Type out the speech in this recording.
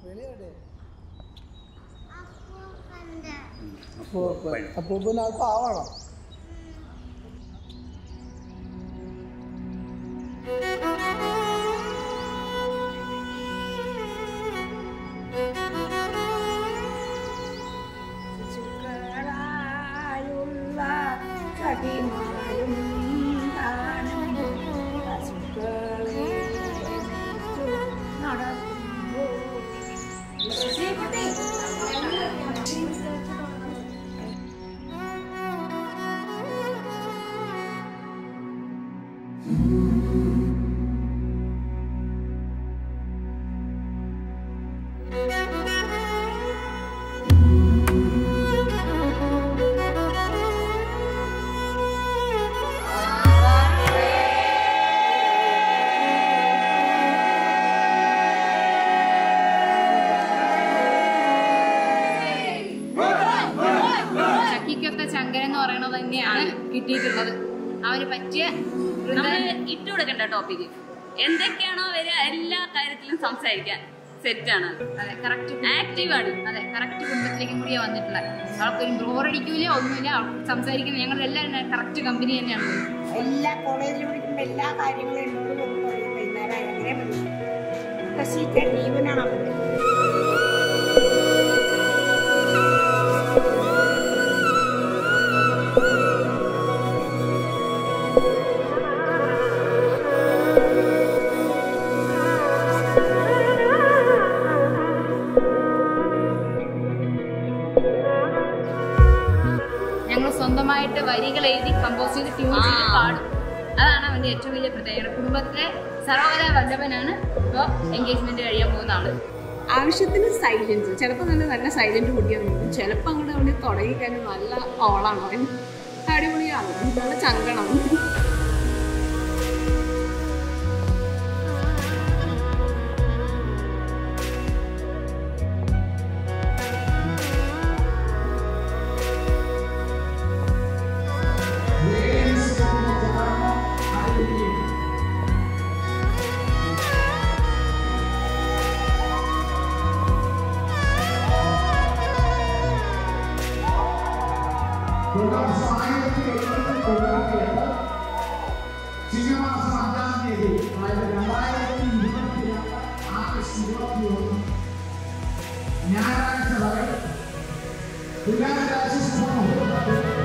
വെളിയുടെ അപ്പോൾ അപ്പോൾ പിന്നെ അത് പാവാണോ ശുക്രായുള്ള കടിമാരും താനും പശുക്കളെ മേയ്ച്ചു നടക്കുമ്പോൾ ചക്കിക്കൊത്ത ചങ്കരൻ എന്ന് പറയുന്നത് തന്നെയാണ് കിട്ടിയിട്ടുള്ളത് അവന് പറ്റിയ നമ്മൾ ഇട്ട് കൊടുക്കേണ്ട ടോപ്പിക്ക് എന്തൊക്കെയാണോ വരിക എല്ലാ കാര്യത്തിലും സംസാരിക്കാൻ സെറ്റാണ് അതെ കറക്റ്റ് ആക്റ്റീവ് ആണ് അതെ കറക്റ്റ് കുടുംബത്തിലേക്കും കൂടിയാ വന്നിട്ടുള്ളത് അവൾക്കൊരു ബോറടിക്കൂല ഒന്നുമില്ല അവൾ സംസാരിക്കുന്നത് ഞങ്ങളെല്ലാവരും കറക്റ്റ് കമ്പനി തന്നെയാണ് എല്ലാ കോളേജിൽ പഠിക്കുമ്പോൾ എല്ലാ കാര്യങ്ങളും എന്നോട് വന്ന് പറയും വൈകുന്നേരം അങ്ങനെ മതി ശശിക്ക് ജീവനാണ് അവർക്ക് ഞങ്ങൾ സ്വന്തമായിട്ട് വരികൾ എഴുതി കമ്പോസ് ചെയ്ത് ട്യൂൺ ചെയ്ത് ആ. പാടും അതാണ് അവന്റെ ഏറ്റവും വലിയ പ്രത്യേകത കുടുംബത്തിലെ സർവകല വല്ലഭനാണ് ഇപ്പോൾ എൻഗേജ്മെന്റ് കഴിയാൻ പോകുന്ന ആള് ആവശ്യത്തിന് സൈലൻസ് ചിലപ്പോൾ നല്ല നല്ല സൈലന്റ് കുട്ടിയാണ് ചിലപ്പോൾ അങ്ങോട്ട് അവന് തുടങ്ങിക്കഴിഞ്ഞാൽ നല്ല ഓളാണ് അവൻ അടിപൊളിയാണ് നല്ല ചങ്കണം ചിങ്ങമാസം അഞ്ചാം തീയതി അതായത് രണ്ടായിരത്തി ഇരുപത്തിരണ്ട് ആഗസ്റ്റ് ഇരുപത്തി ഒന്ന് ഞായറാഴ്ച വരെ തുലാരാശി മുഹൂർത്തത്തിൽ